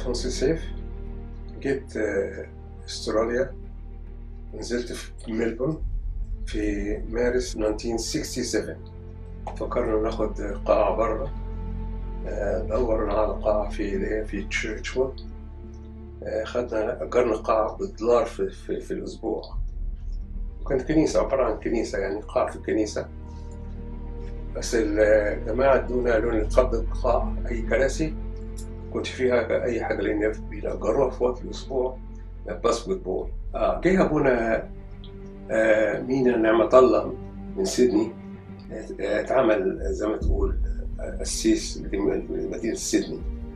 نص صيف جيت آه، استراليا نزلت في ملبورن في مارس 1967 فكرنا ناخد قاعة بره آه، دورنا على قاعة في اللي هي في تشيرشوود آه، خدنا أجرنا قاعة بالدولار في, في, في الأسبوع وكانت كنيسة عبارة عن كنيسة يعني قاعة في الكنيسة بس الجماعة ادونا قالوا لنا اتفضل قاعة أي كراسي كنت فيها أي حاجة لأن بيأجروها في وقت الأسبوع باسكت بول آه جه أبونا آه مينا نعمة الله من سيدني آه، اتعمل زي ما تقول آه، قسيس لمدينة سيدني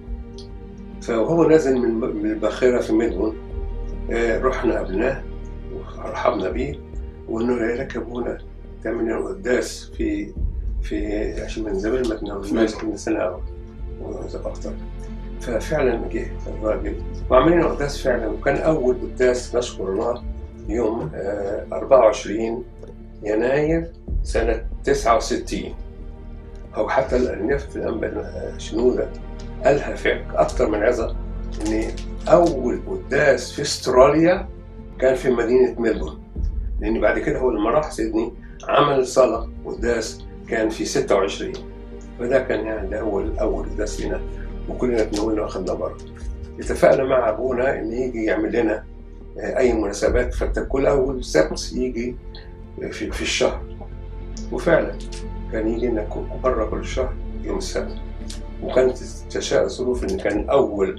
فهو نازل من من الباخرة في ميلبورن آه، رحنا قابلناه ورحبنا بيه وقلنا له لك ابونا تعمل لنا قداس في في عشان من زمان ما تناولناش كنا سنة أكتر ففعلا جه الراجل وعملنا قداس فعلا وكان أول قداس نشكر الله يوم آه، 24 يناير سنة 69 أو حتى النفط الأنبا شنودة قالها في أكتر من عظة إن أول قداس في أستراليا كان في مدينة ميلبورن لأن بعد كده هو لما راح سيدني عمل صلاة قداس كان في 26 فده كان يعني ده هو الأول قداس لنا وكلنا تناولنا واخدنا بره اتفقنا مع أبونا إن يجي يعمل لنا آه، أي مناسبات فكل أول سبت يجي في, في الشهر وفعلا كان يجي لنا بره كل شهر يوم السبت وكانت تشاء الظروف ان كان اول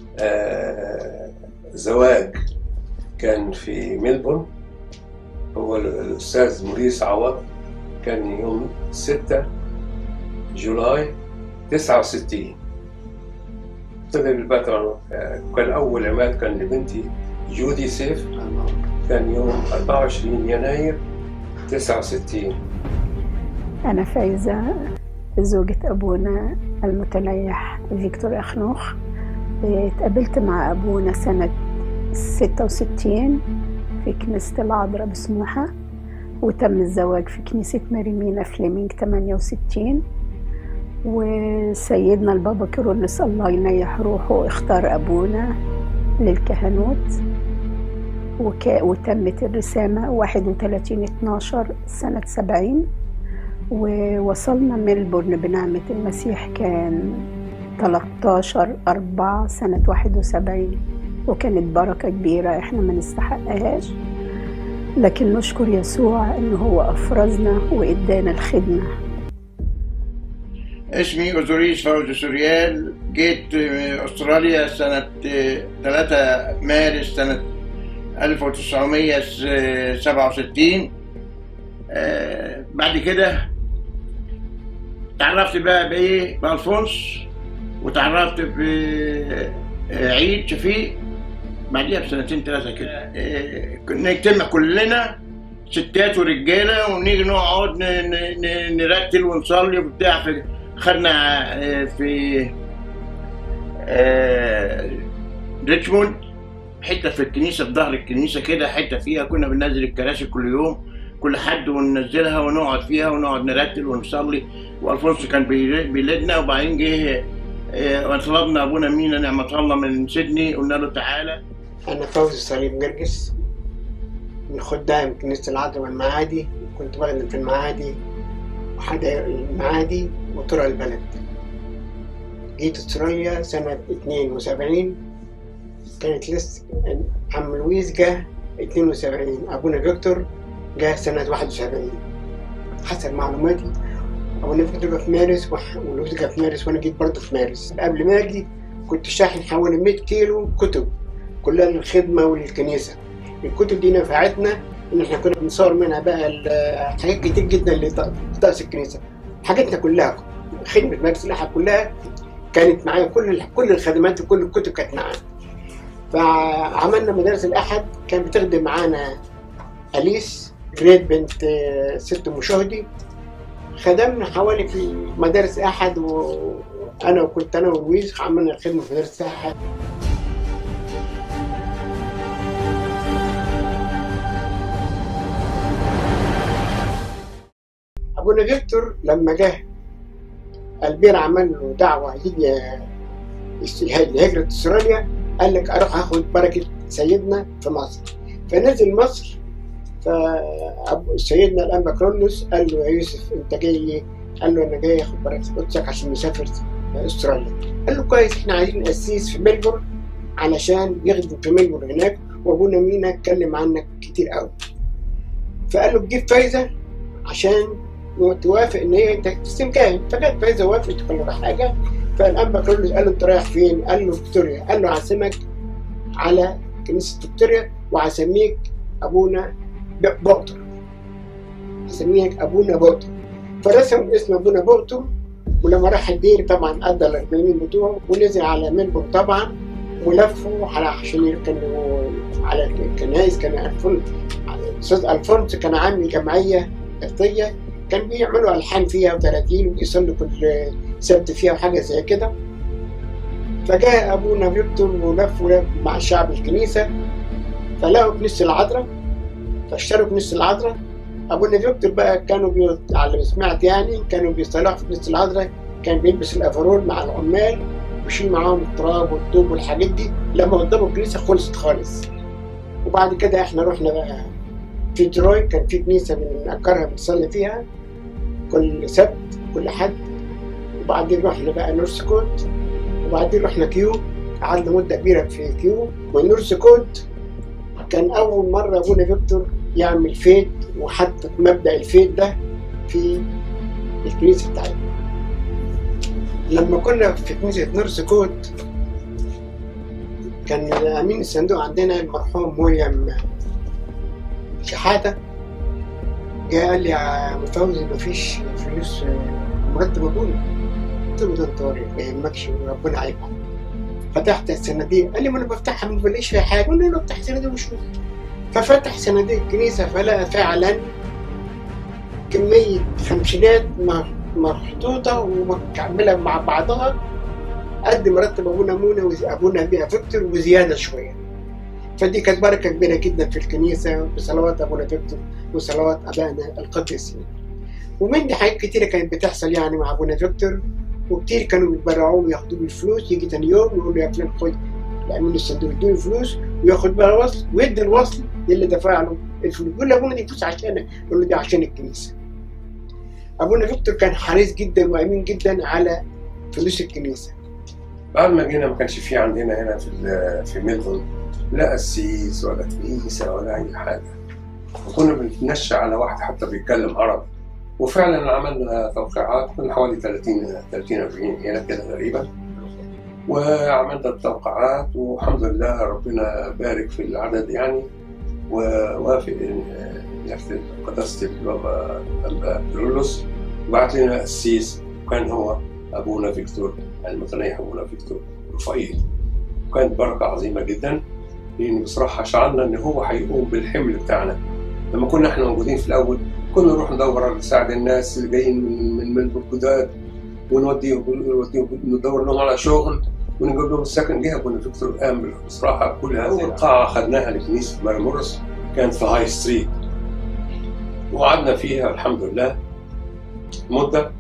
آه زواج كان في ملبورن هو الاستاذ موريس عوض كان يوم 6 جولاي 69 ابتدى بالبقى طبعا آه، كان اول عماد كان لبنتي جودي سيف كان يوم 24 يناير 69 أنا فايزة زوجة أبونا المتنيح فيكتور أخنوخ اتقابلت مع أبونا سنة 66 في كنيسة العذراء بسموحة وتم الزواج في كنيسة ماريمينا فليمينج 68 وسيدنا البابا كيرلس الله ينيح روحه اختار أبونا للكهنوت وك... وتمت الرسامة 31 12 سنة 70 ووصلنا ملبورن بنعمة المسيح كان 13 4 سنة 71 وكانت بركة كبيرة احنا ما نستحقهاش لكن نشكر يسوع ان هو افرزنا وادانا الخدمة اسمي أوزوريس فوزي سوريال جيت آه، أستراليا سنة آه، 3 مارس سنة 1967 آه، بعد كده تعرفت بقى بإيه بألفونس وتعرفت بعيد شفيق بعديها بسنتين ثلاثة كده آه، كنا نجتمع كلنا ستات ورجالة ونيجي نقعد ن- ن- ن- نرتل ونصلي وبتاع في خدنا آه، في آه، ريتشموند حته في الكنيسه في ظهر الكنيسه كده حته فيها كنا بننزل الكراسي كل يوم كل حد وننزلها ونقعد فيها ونقعد نرتل ونصلي والفونسو كان بيل- بيلدنا وبعدين جه آه، وطلبنا ابونا مينا نعمه الله من سيدني قلنا له تعالى أنا فوزي صليب جرجس من خدام كنيسة العذراء والمعادي كنت بخدم في المعادي وحدا المعادي وطرق البلد جيت استراليا سنة 72 كانت لسه عم لويس جه 72 أبونا فيكتور جه سنة 71 حسب معلوماتي أبونا فيكتور جه في مارس وح- ولويس جه في مارس وأنا جيت برضه في مارس قبل ما أجي كنت شاحن حوالي 100 كيلو كتب كلها للخدمة وللكنيسة الكتب دي نفعتنا إن إحنا كنا بنصور منها بقى ال- حاجات كتير جدا لطقس الكنيسة حاجاتنا كلها خدمة مجلس الأحد كلها كانت معايا كل كل الخدمات وكل الكتب كانت معانا فعملنا مدارس الأحد كان بتخدم معانا أليس جريد بنت آه، ست مشاهدي خدمنا حوالي في مدارس أحد وأنا وكنت أنا ولويس عملنا الخدمة في مدارس أحد ابونا فيكتور لما جه البير عمل له دعوه يجي لهجرة استراليا قال لك اروح اخد بركة سيدنا في مصر فنزل مصر فسيدنا الانبا كرولوس قال له يا يوسف انت جاي قال له انا جاي اخد بركة قدسك عشان نسافر استراليا قال له كويس احنا عايزين قسيس في ملبورن علشان يخدم في ملبورن هناك وابونا مينا اتكلم عنك كتير قوي فقال له تجيب فايزه عشان توافق ان هي تستلم كاهن فجت فايزه وافقت كل حاجه فالانبا كرولوس قال له انت رايح فين؟ قال له فيكتوريا قال له هعزمك على كنيسه فيكتوريا وهسميك ابونا بؤتر هسميك ابونا بؤتر فرسم اسم ابونا بؤتر ولما راح الدير طبعا ادى ال 40 بتوعه ونزل على ملبورن طبعا ولفوا على عشان كانوا على الكنايس كان الفون استاذ الفونس كان عامل جمعيه قبطيه كان بيعملوا الحان فيها وتراتيل وبيصلوا كل سبت فيها وحاجه زي كده فجاء ابونا فيكتور ولف ولف مع شعب الكنيسه فلقوا كنيسه العذراء فاشتروا كنيسه العذراء ابونا فيكتور بقى كانوا بي... على اللي سمعت يعني كانوا بيصلحوا في كنيسه العذراء كان بيلبس الافرول مع العمال ويشيل معاهم التراب والطوب والحاجات دي لما قدموا الكنيسه خلصت خالص وبعد كده احنا رحنا بقى في دروي كان في كنيسه من اكرها بنصلي فيها كل سبت كل حد وبعدين رحنا بقى نورث كوت وبعدين رحنا كيو قعدنا مده كبيره في كيو ونورث كوت كان اول مره ابونا فيكتور يعمل فيد وحط مبدا الفيد ده في الكنيسه بتاعتنا لما كنا في كنيسه نورث كوت كان امين الصندوق عندنا المرحوم ويليام شحاته جه قال لي يا مفوزي مفيش فلوس مرتب ابويا قلت له ده انت ما يهمكش ربنا هيبعت فتحت الصناديق قال لي ما انا بفتحها ما بلاقيش فيها حاجه قلت له افتح صناديق وشوف ففتح صناديق الكنيسه فلقى فعلا كميه خمسينات محطوطه ومكمله مع بعضها قد مرتب ابونا منى وابونا بيها فيكتور وزياده شويه فدي كانت بركه كبيره جدا في الكنيسه بصلوات ابونا فيكتور وصلوات ابائنا القديسين ومن دي حاجات كتيره كانت بتحصل يعني مع ابونا فيكتور وكتير كانوا بيتبرعوا له ياخدوا له الفلوس يجي تاني يوم يقول له يا فلان خد يعمل الصندوق يديله الفلوس وياخد بقى وصل ويدي الوصل للي دفع له الفلوس يقول له ابونا دي فلوس عشانك يقول له دي عشان الكنيسه ابونا فيكتور كان حريص جدا وامين جدا على فلوس الكنيسه بعد ما جينا ما كانش في عندنا هنا في في ميلبورن لا قسيس ولا كنيسه ولا اي حاجه وكنا بنتنشى على واحد حتى بيتكلم عربي وفعلا عملنا توقيعات كنا حوالي 30 30 40 هنا كده تقريبا وعملنا التوقيعات والحمد لله ربنا بارك في العدد يعني ووافق ان يكتب قداسه البابا البابا كيرلس وبعت لنا قسيس وكان هو ابونا فيكتور المتنيح ابونا فيكتور رفائيل وكانت بركه عظيمه جدا لان بصراحه شعرنا ان هو هيقوم بالحمل بتاعنا لما كنا احنا موجودين في الاول كنا نروح ندور نساعد الناس اللي جايين من من ملبورن جداد ونوديهم ونوديهم ندور لهم على شغل ونجيب لهم السكن جه ابونا فيكتور قام بصراحه كل هذه القاعه خدناها لكنيسه ماري مورس كانت في هاي ستريت وقعدنا فيها الحمد لله مده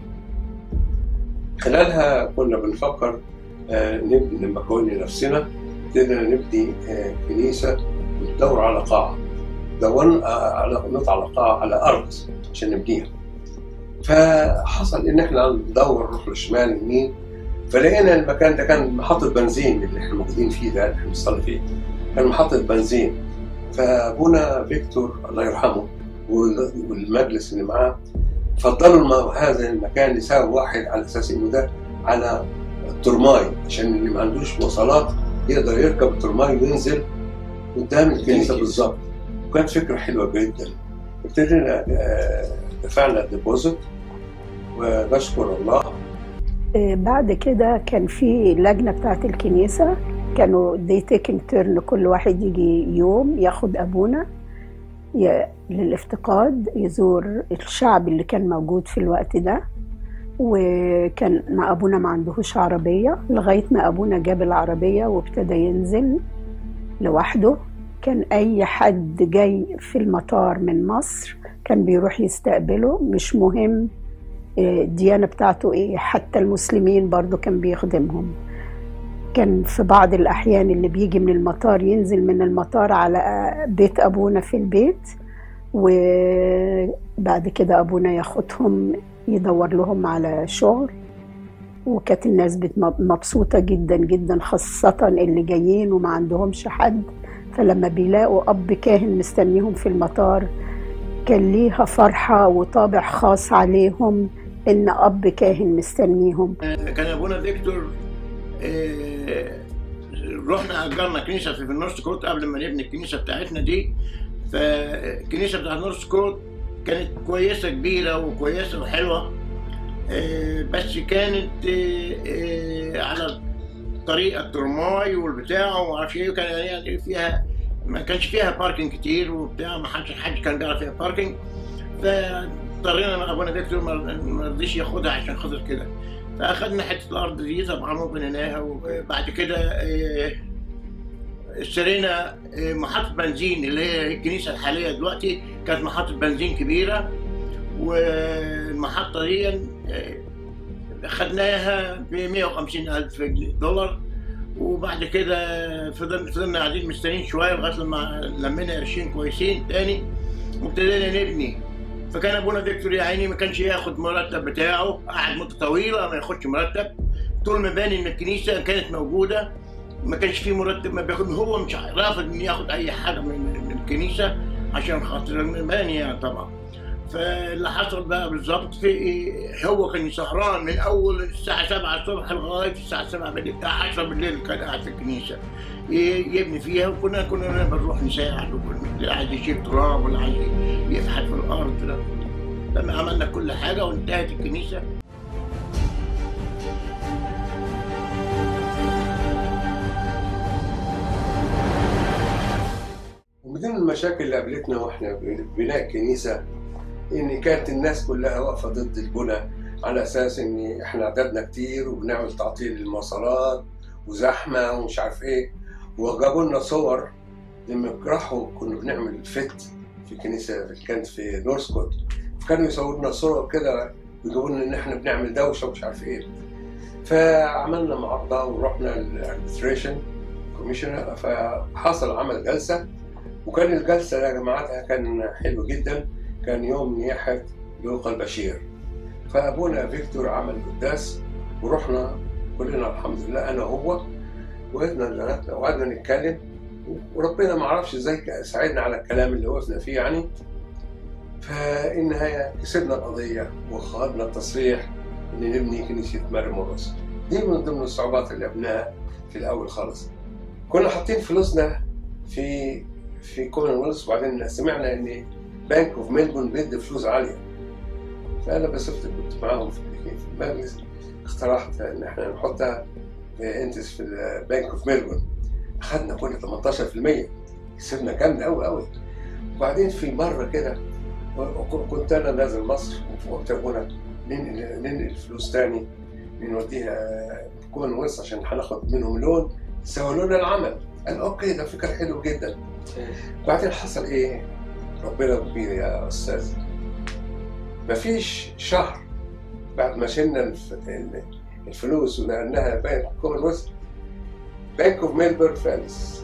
خلالها كنا بنفكر آه نبني مكون لنفسنا ابتدينا نبني آه كنيسه وندور على قاعه دورنا على نطلع على قاعه على ارض عشان نبنيها فحصل ان احنا ندور نروح للشمال يمين فلقينا المكان ده كان محطه بنزين اللي احنا موجودين فيه ده اللي احنا بنصلي فيه كان محطه بنزين فابونا فيكتور الله يرحمه والمجلس اللي معاه فضلوا هذا المكان لسبب واحد على اساس انه ده على الترماي عشان اللي ما عندوش وصلات يقدر يركب الترماي وينزل قدام الكنيسه بالظبط وكانت فكره حلوه جدا ابتدينا دفعنا الديبوزيت ونشكر الله بعد كده كان في لجنه بتاعت الكنيسه كانوا دي تيكن تيرن كل واحد يجي يوم ياخد ابونا للافتقاد يزور الشعب اللي كان موجود في الوقت ده وكان مع ابونا ما عندهوش عربيه لغايه ما ابونا جاب العربيه وابتدى ينزل لوحده كان اي حد جاي في المطار من مصر كان بيروح يستقبله مش مهم الديانه بتاعته ايه حتى المسلمين برضو كان بيخدمهم كان في بعض الأحيان اللي بيجي من المطار ينزل من المطار على بيت أبونا في البيت وبعد كده أبونا ياخدهم يدور لهم على شغل وكانت الناس بت- مبسوطة جدا جدا خاصة اللي جايين وما عندهمش حد فلما بيلاقوا أب كاهن مستنيهم في المطار كان ليها فرحة وطابع خاص عليهم إن أب كاهن مستنيهم كان ابونا فيكتور آه، رحنا اجرنا كنيسه في النورث كوت قبل ما نبني الكنيسه بتاعتنا دي فالكنيسه بتاعت النورث كوت كانت كويسه كبيره وكويسه وحلوه آه، بس كانت آه، آه، على طريق الترماي والبتاع وما اعرفش ايه وكان يعني فيها ما كانش فيها باركنج كتير وبتاع ما حدش حد كان بيعرف فيها باركنج فاضطرينا مع ابونا فيكتور ما ما رضيش ياخدها عشان خاطر كده فاخدنا حته الارض دي طبعا وبنيناها وبعد كده آه، اشترينا آه، محطه بنزين اللي هي الكنيسه الحاليه دلوقتي كانت محطه بنزين كبيره والمحطه دي آه، خدناها ب 150 الف دولار وبعد كده فضلنا فضلنا قاعدين مستنيين شويه لغايه لما لمينا قرشين كويسين تاني وابتدينا نبني فكان ابونا فيكتور يا عيني ما كانش ياخد مرتب بتاعه قعد مده طويله ما ياخدش مرتب طول ما باني ان الكنيسه كانت موجوده ما كانش فيه مرتب ما بياخد هو مش رافض ان ياخد اي حاجه من من الكنيسه عشان خاطر المباني يعني طبعا فاللي حصل بقى بالظبط في إيه، هو كان سهران من اول الساعه 7 الصبح لغايه الساعه 7 بالليل 10 بالليل كان قاعد في الكنيسه ي- يبني فيها وكنا كنا بنروح نساعد وكنا اللي عايز يشيل تراب واللي عايز يفحت في الارض لا. لما عملنا كل حاجه وانتهت الكنيسه ومن ضمن المشاكل اللي قابلتنا واحنا بناء الكنيسه ان كانت الناس كلها واقفه ضد البنى على اساس ان احنا عددنا كتير وبنعمل تعطيل للمواصلات وزحمه ومش عارف ايه وجابوا لنا صور لما راحوا كنا بنعمل فت في كنيسه اللي كانت في نورسكوت فكانوا يصوروا لنا صور كده ويجيبوا لنا ان احنا بنعمل دوشه ومش عارف ايه فعملنا معارضه ورحنا الاربستريشن كوميشنر فحصل عمل جلسه وكان الجلسه يا جماعتها كان حلو جدا كان يوم نياحه لوقا البشير فابونا فيكتور عمل قداس ورحنا كلنا الحمد لله انا وهو وقفنا لغاية- وقعدنا نتكلم وربنا ما اعرفش ازاي ساعدنا على الكلام اللي وقفنا فيه يعني فإن النهاية كسبنا القضية وخدنا التصريح إن نبني كنيسة مريم مرقس دي من ضمن الصعوبات اللي قابلناها في الأول خالص كنا حاطين فلوسنا في في كومنولث وبعدين سمعنا إن بنك اوف ميلبورن بيدي فلوس عالية فأنا بصفت كنت معاهم في في المجلس اقترحت إن إحنا نحطها في انتس في البنك اوف ميلبورن أخدنا كل 18% كسبنا جامد أوي أوي وبعدين في مرة كده كنت انا نازل مصر وقلت ابونا ننقل ننقل فلوس تاني نوديها كون ويس عشان هناخد منهم لون سووا لنا العمل قال اوكي ده فكره حلو جدا بعدين حصل ايه ربنا كبير يا استاذ مفيش شهر بعد ما شلنا الف- ال- الفلوس ونقلناها بنك كومن ويست بنك اوف ميلبورن فالس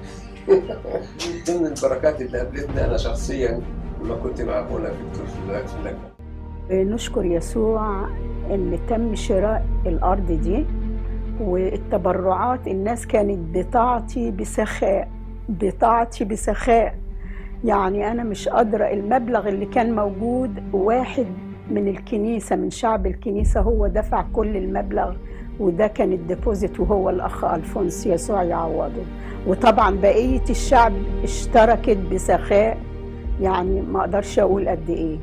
من ضمن البركات اللي قابلتني انا شخصيا لما كنت مع ابونا فيكتور في اللجنه في اللجنه نشكر يسوع ان تم شراء الارض دي والتبرعات الناس كانت بتعطي بسخاء بتعطي بسخاء يعني انا مش قادره المبلغ اللي كان موجود واحد من الكنيسه من شعب الكنيسه هو دفع كل المبلغ وده كان الديبوزيت وهو الاخ الفونس يسوع يعوضه وطبعا بقيه الشعب اشتركت بسخاء يعني ما اقدرش اقول قد ايه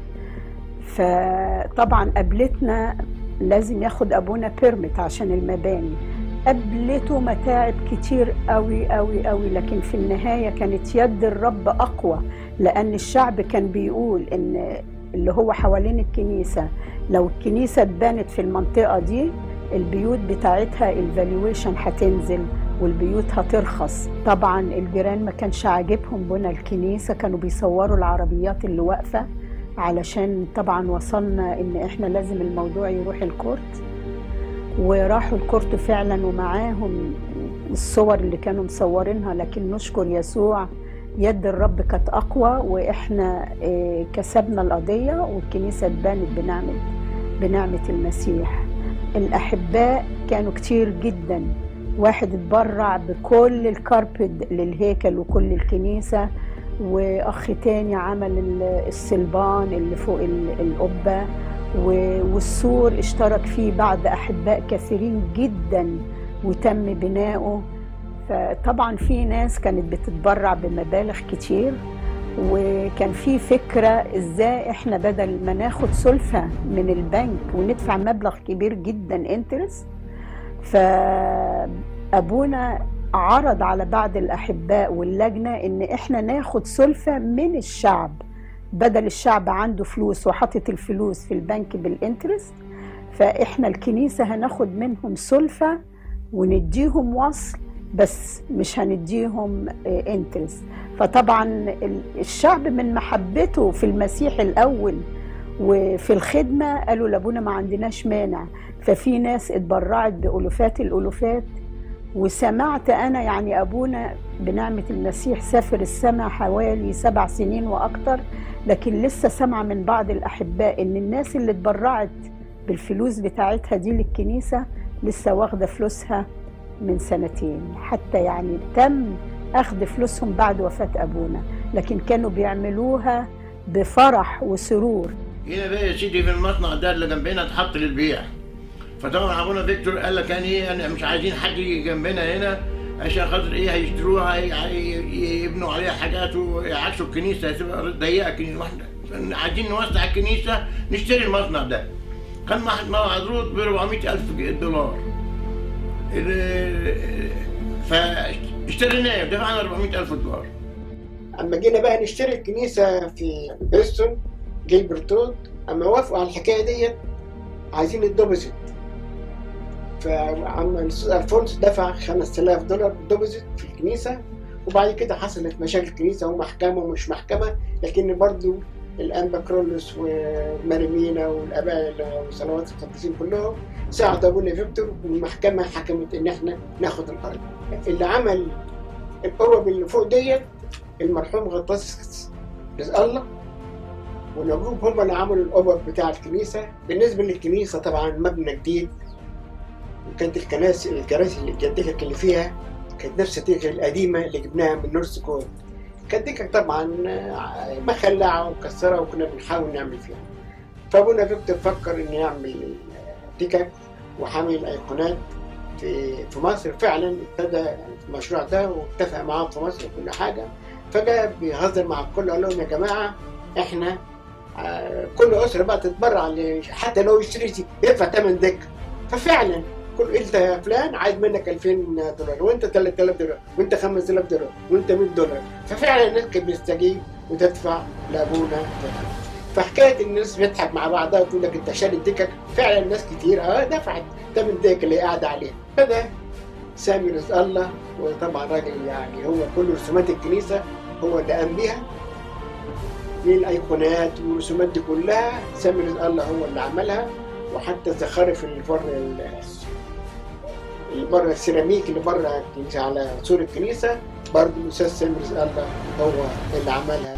فطبعا قابلتنا لازم ياخد ابونا بيرمت عشان المباني قابلته متاعب كتير قوي قوي قوي لكن في النهايه كانت يد الرب اقوى لان الشعب كان بيقول ان اللي هو حوالين الكنيسه لو الكنيسه اتبنت في المنطقه دي البيوت بتاعتها الفالويشن هتنزل والبيوت هترخص طبعا الجيران ما كانش عاجبهم بنى الكنيسه كانوا بيصوروا العربيات اللي واقفه علشان طبعا وصلنا ان احنا لازم الموضوع يروح الكورت وراحوا الكورت فعلا ومعاهم الصور اللي كانوا مصورينها لكن نشكر يسوع يد الرب كانت أقوى وإحنا آه، كسبنا القضية والكنيسة اتبانت بنعمة بنعمة المسيح الأحباء كانوا كتير جدا واحد اتبرع بكل الكاربت للهيكل وكل الكنيسة وأخ تاني عمل ال- الصلبان اللي فوق ال- القبة و- والسور اشترك فيه بعد أحباء كثيرين جدا وتم بناؤه فطبعا في ناس كانت بتتبرع بمبالغ كتير وكان في فكرة ازاي احنا بدل ما ناخد سلفة من البنك وندفع مبلغ كبير جدا انترست فأبونا عرض على بعض الأحباء واللجنة إن إحنا ناخد سلفة من الشعب بدل الشعب عنده فلوس وحاطط الفلوس في البنك بالانترست فإحنا الكنيسة هناخد منهم سلفة ونديهم وصل بس مش هنديهم انترست فطبعا ال- الشعب من محبته في المسيح الأول وفي الخدمة قالوا لابونا ما عندناش مانع ففي ناس اتبرعت بألوفات الألوفات وسمعت أنا يعني أبونا بنعمة المسيح سافر السماء حوالي سبع سنين وأكتر لكن لسه سمع من بعض الأحباء إن الناس اللي اتبرعت بالفلوس بتاعتها دي للكنيسة لسه واخدة فلوسها من سنتين حتى يعني تم أخذ فلوسهم بعد وفاة أبونا لكن كانوا بيعملوها بفرح وسرور هنا بقى يا سيدي في المصنع ده اللي جنبنا اتحط للبيع فطبعا ابونا فيكتور قال لك يعني ايه أنا مش عايزين حد يجي جنبنا هنا عشان خاطر ايه هيشتروها هي- هي- يبنوا عليها حاجات ويعكسوا الكنيسه هتبقى ضيقه الكنيسه واحنا عايزين نوسع الكنيسه نشتري المصنع ده كان مع- معروض ب 400 ألف دولار ال- فاشتريناه دفعنا 400 ألف دولار اما جينا بقى نشتري الكنيسه في بريستون جيلبرت رود اما وافقوا على الحكايه ديت عايزين الدوبوزيت فعم الاستاذ الفونس دفع 5000 دولار دوبوزيت في الكنيسه وبعد كده حصلت مشاكل الكنيسه ومحكمه ومش محكمه لكن برضو الانبا كرولوس وماريمينا والاباء وصلوات القديسين كلهم ساعدوا ابونا فيكتور والمحكمه حكمت ان احنا ناخد الارض اللي عمل القوه اللي فوق ديت المرحوم غطاس رزق الله ونجوم هم اللي عملوا الأوبر بتاع الكنيسة بالنسبة للكنيسة طبعا مبنى جديد وكانت الكنائس الكراسي اللي الدكك اللي فيها كانت نفس الدكك القديمة اللي جبناها من نورث كود كانت دكك طبعا آه، مخلعة ومكسرة وكنا بنحاول نعمل فيها فابونا فيكتور فكر انه يعمل دكك وحامل الايقونات في في مصر فعلا ابتدى المشروع ده واتفق معاهم في مصر وكل حاجه فجاء بيهزر مع الكل قال لهم يا جماعه احنا آه، كل اسره بقى تتبرع ل- حتى لو يشتري يدفع ثمن دكه ففعلا كل انت يا فلان عايز منك 2000 دولار وانت 3000 دولار وانت 5000 دولار وانت 100 دولار ففعلا الناس كانت بتستجيب وتدفع لابونا دفع. فحكايه الناس بتضحك مع بعضها وتقول لك انت شاري الدكك فعلا ناس كتير اه دفعت ثمن الدكك اللي هي قاعده عليها فده سامي رزق الله وطبعا راجل يعني هو كل رسومات الكنيسه هو اللي قام بيها من الايقونات والرسومات دي كلها سامي رزق الله هو اللي عملها وحتى الزخارف اللي بره ال- اللي بره السيراميك اللي بره الكنيسه على سور الكنيسه برضه الاستاذ سامي رزق الله هو اللي عملها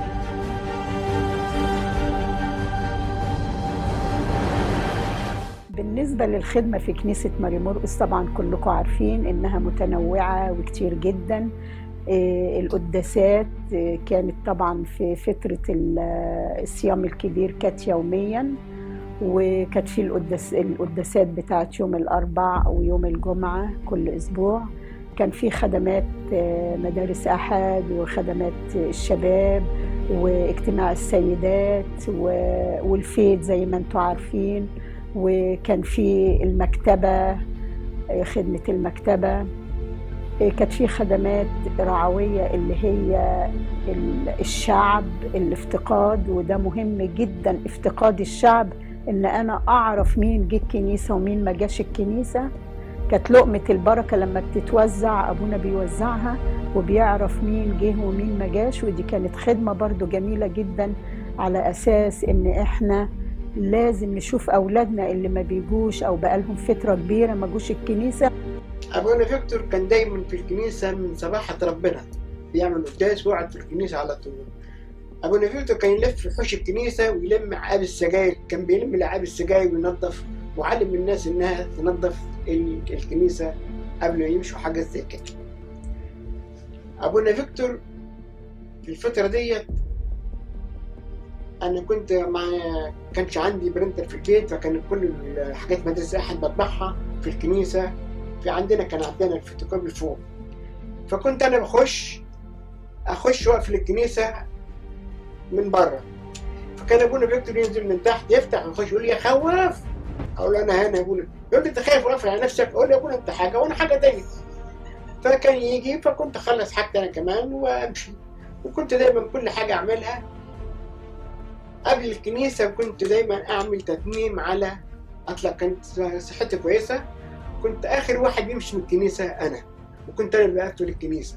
بالنسبة للخدمة في كنيسة ماري مرقس طبعا كلكم عارفين إنها متنوعة وكتير جدا إيه، القداسات إيه، كانت طبعا في فترة ال- الصيام الكبير كانت يوميا وكانت في القداس القداسات بتاعت يوم الأربع ويوم الجمعة كل أسبوع كان في خدمات آه، مدارس أحد وخدمات الشباب واجتماع السيدات و- والفيد زي ما انتم عارفين وكان في المكتبة آه، خدمة المكتبة آه، كانت في خدمات رعوية اللي هي ال- الشعب الافتقاد وده مهم جدا افتقاد الشعب ان انا اعرف مين جه الكنيسة ومين ما جاش الكنيسة كانت لقمة البركة لما بتتوزع ابونا بيوزعها وبيعرف مين جه ومين ما جاش ودي كانت خدمة برضو جميلة جدا على اساس ان احنا لازم نشوف اولادنا اللي ما بيجوش او بقالهم فترة كبيرة ما جوش الكنيسة ابونا فيكتور كان دايما في الكنيسه من صباحة ربنا بيعمل قداس ويقعد في الكنيسه على طول ابونا فيكتور كان يلف في حوش الكنيسه ويلم عاب السجاير كان بيلم لعاب السجاير وينظف وعلم الناس انها تنظف ال- الكنيسه قبل ما يمشوا حاجات زي كده ابونا فيكتور في الفتره ديت انا كنت مع كانش عندي برنتر في البيت فكان كل الحاجات مدرسه احد بطبعها في الكنيسه في عندنا كان عندنا الفوتوكوبي فوق فكنت انا بخش اخش واقف الكنيسه من بره فكان ابونا بيكتب ينزل من تحت يفتح ويخش يقول لي يا خواف اقول له انا هنا يا ابونا يقول لي انت خايف رافع على نفسك اقول له يا ابونا انت حاجه وانا حاجه تانية فكان يجي فكنت اخلص حاجتي انا كمان وامشي وكنت دايما كل حاجه اعملها قبل الكنيسه كنت دايما اعمل تتميم على اطلع كانت صحتي كويسه كنت اخر واحد بيمشي من الكنيسه انا وكنت انا اللي بقفل الكنيسه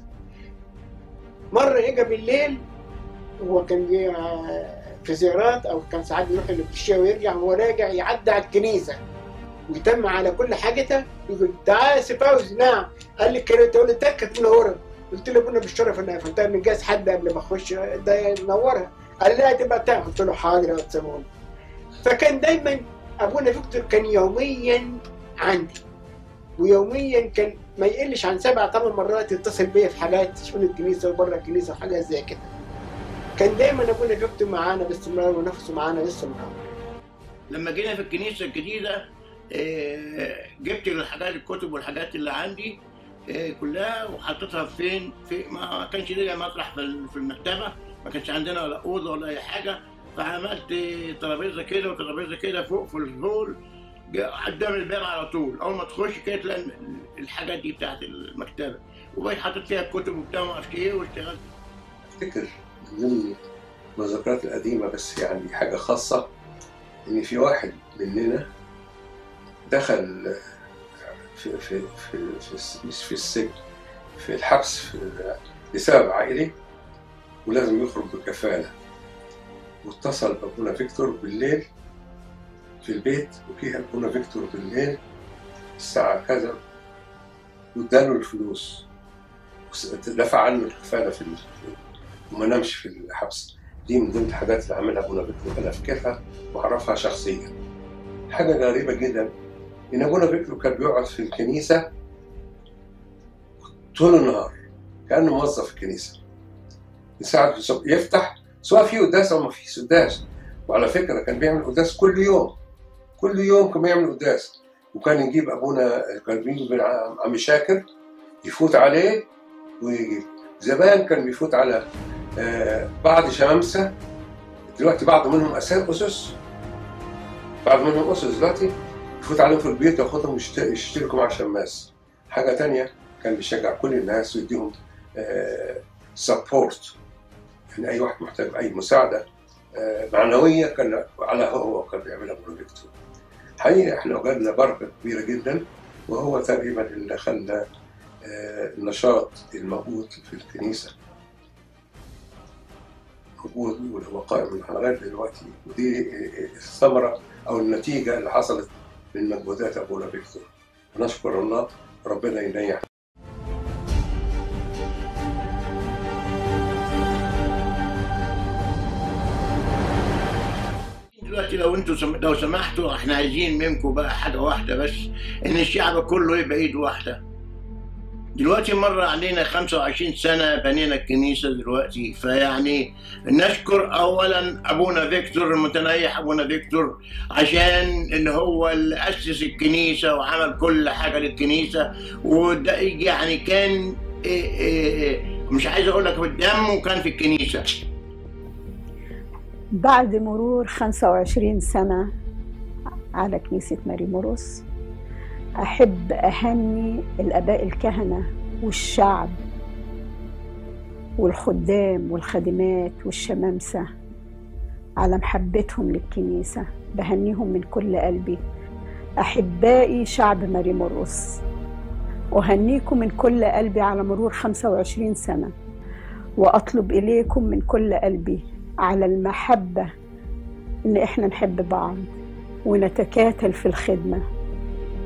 مره اجى بالليل هو كان جه في زيارات او كان ساعات يروح الابتشيه ويرجع وهو راجع يعدي على الكنيسه ويتم على كل حاجته يقول تعال يا سي فوزي نعم قال لي كده تقول لي كانت منوره قلت له ابونا بالشرف انا قفلتها من جاز حد قبل ما اخش ده ينورها قال لي لا تبقى بتاعها قلت له حاضر يا سمون فكان دايما ابونا فيكتور كان يوميا عندي ويوميا كان ما يقلش عن سبع ثمان مرات يتصل بيا في حاجات شؤون الكنيسه وبره الكنيسه وحاجات زي كده كان دايما ابونا فيكتور معانا باستمرار ونفسه معانا لسه معانا لما جينا في الكنيسه الجديده آه، جبت الحاجات الكتب والحاجات اللي عندي آه، كلها وحطيتها فين في ما كانش ليا مطرح في ال- في المكتبه ما كانش عندنا ولا اوضه ولا اي حاجه فعملت ترابيزه كده وترابيزه كده فوق في الهول جا- قدام الباب على طول اول ما تخش كده تلاقي الحاجات دي بتاعت المكتبه وبقيت حاطط فيها الكتب وبتاع ما اعرفش ايه واشتغلت افتكر من ضمن المذكرات القديمة بس يعني حاجة خاصة إن في واحد مننا دخل في في في في, الس- مش في السجن في الحبس في لسبب عائلي ولازم يخرج بكفالة واتصل بأبونا فيكتور بالليل في البيت وجه أبونا فيكتور بالليل الساعة كذا واداله الفلوس دفع عنه الكفالة في ال- وما نامش في الحبس دي من ضمن الحاجات اللي عملها ابونا فيكتور انا افتكرها واعرفها شخصيا حاجه غريبه جدا ان ابونا فيكتور كان بيقعد في الكنيسه طول النهار كانه موظف في الكنيسه من ساعه الصبح يفتح سواء في قداس او ما فيش قداس وعلى فكره كان بيعمل قداس كل يوم كل يوم كان بيعمل قداس وكان يجيب ابونا كان بيجيب عم عم شاكر يفوت عليه ويجيب زمان كان بيفوت على آه، بعض شمامسة دلوقتي بعض منهم أساس أسس بعض منهم أسس دلوقتي يفوت عليهم في البيت ياخدهم يشت- يشتركوا مع شماس حاجة تانية كان بيشجع كل الناس ويديهم سبورت يعني أي واحد محتاج أي مساعدة آه، معنوية كان على هو كان بيعملها ابو فيكتور حقيقة احنا وجدنا بركة كبيرة جدا وهو تقريبا اللي خلى آه، النشاط الموجود في الكنيسة موجود وهو قائم لغايه دلوقتي ودي الثمره او النتيجه اللي حصلت من مجهودات ابونا فيكتور نشكر الله ربنا ينيح دلوقتي لو انتوا سم... لو سمحتوا احنا عايزين منكم بقى حاجه واحده بس ان الشعب كله يبقى ايد واحده دلوقتي مر علينا 25 سنة بنينا الكنيسة دلوقتي فيعني نشكر أولا أبونا فيكتور المتنيح أبونا فيكتور عشان إن هو اللي أسس الكنيسة وعمل كل حاجة للكنيسة وده يعني كان إيه إيه مش عايز أقول لك دمه كان في الكنيسة بعد مرور 25 سنة على كنيسة ماري موروس أحب أهني الآباء الكهنة والشعب والخدام والخادمات والشمامسة على محبتهم للكنيسة بهنيهم من كل قلبي أحبائي شعب ماري موروس أهنيكم من كل قلبي على مرور 25 سنة وأطلب إليكم من كل قلبي على المحبة إن إحنا نحب بعض ونتكاتل في الخدمة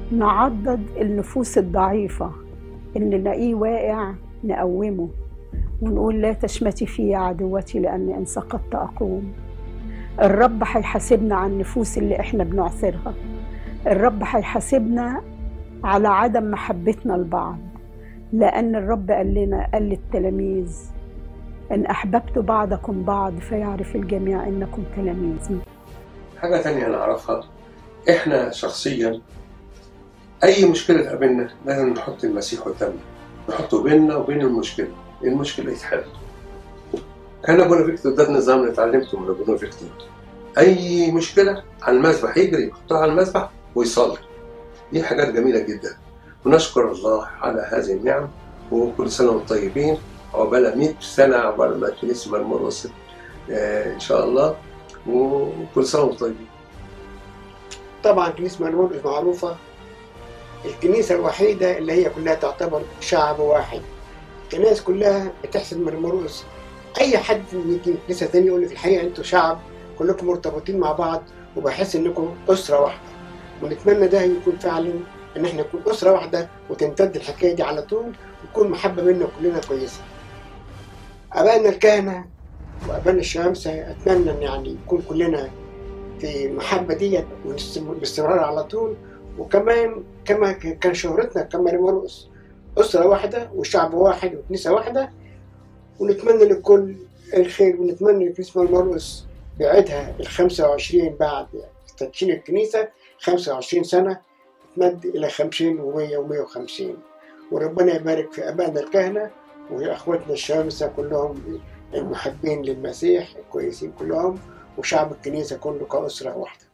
نعضد النفوس الضعيفة اللي نلاقيه واقع نقومه ونقول لا تشمتي في يا عدوتي لأني إن سقطت أقوم الرب هيحاسبنا على النفوس اللي إحنا بنعثرها الرب هيحاسبنا على عدم محبتنا لبعض لأن الرب قال لنا قال للتلاميذ إن أحببت بعضكم بعض فيعرف الجميع إنكم تلاميذي حاجة تانية نعرفها إحنا شخصيا أي مشكلة تقابلنا لازم نحط المسيح قدامنا نحطه بيننا وبين المشكلة المشكلة يتحل كان ابونا فيكتور ده النظام اللي اتعلمته من ابونا فيكتور أي مشكلة على المسبح يجري يحطها على المسبح ويصلي دي حاجات جميلة جدا ونشكر الله على هذه النعم وكل سنة وانتم طيبين عقبال 100 سنة عقبال ما الكنيسة مرمور وصلت آه إن شاء الله وكل سنة وانتم طيبين طبعا كنيسة مرمور معروفة الكنيسة الوحيدة اللي هي كلها تعتبر شعب واحد الناس كلها بتحسب مرمروس أي حد يجي كنيسة تانية يقول لك الحقيقة أنتوا شعب كلكم مرتبطين مع بعض وبحس إنكم أسرة واحدة ونتمنى ده يكون فعلا إن إحنا نكون أسرة واحدة وتمتد الحكاية دي على طول وتكون محبة بيننا كلنا كويسة أبائنا الكهنة وأبائنا الشمامسة أتمنى إن يعني يكون كلنا في المحبة ديت باستمرار على طول وكمان كما كان شهرتنا كمرمروس أسرة واحدة وشعب واحد وكنيسة واحدة ونتمنى للكل الخير ونتمنى لكنيسة مرمروس بعيدها ال 25 بعد تدشين الكنيسة 25 سنة تمد إلى 50 و100 و150 وربنا يبارك في أبائنا الكهنة وأخواتنا الشمسة كلهم المحبين للمسيح الكويسين كلهم وشعب الكنيسة كله كأسرة واحدة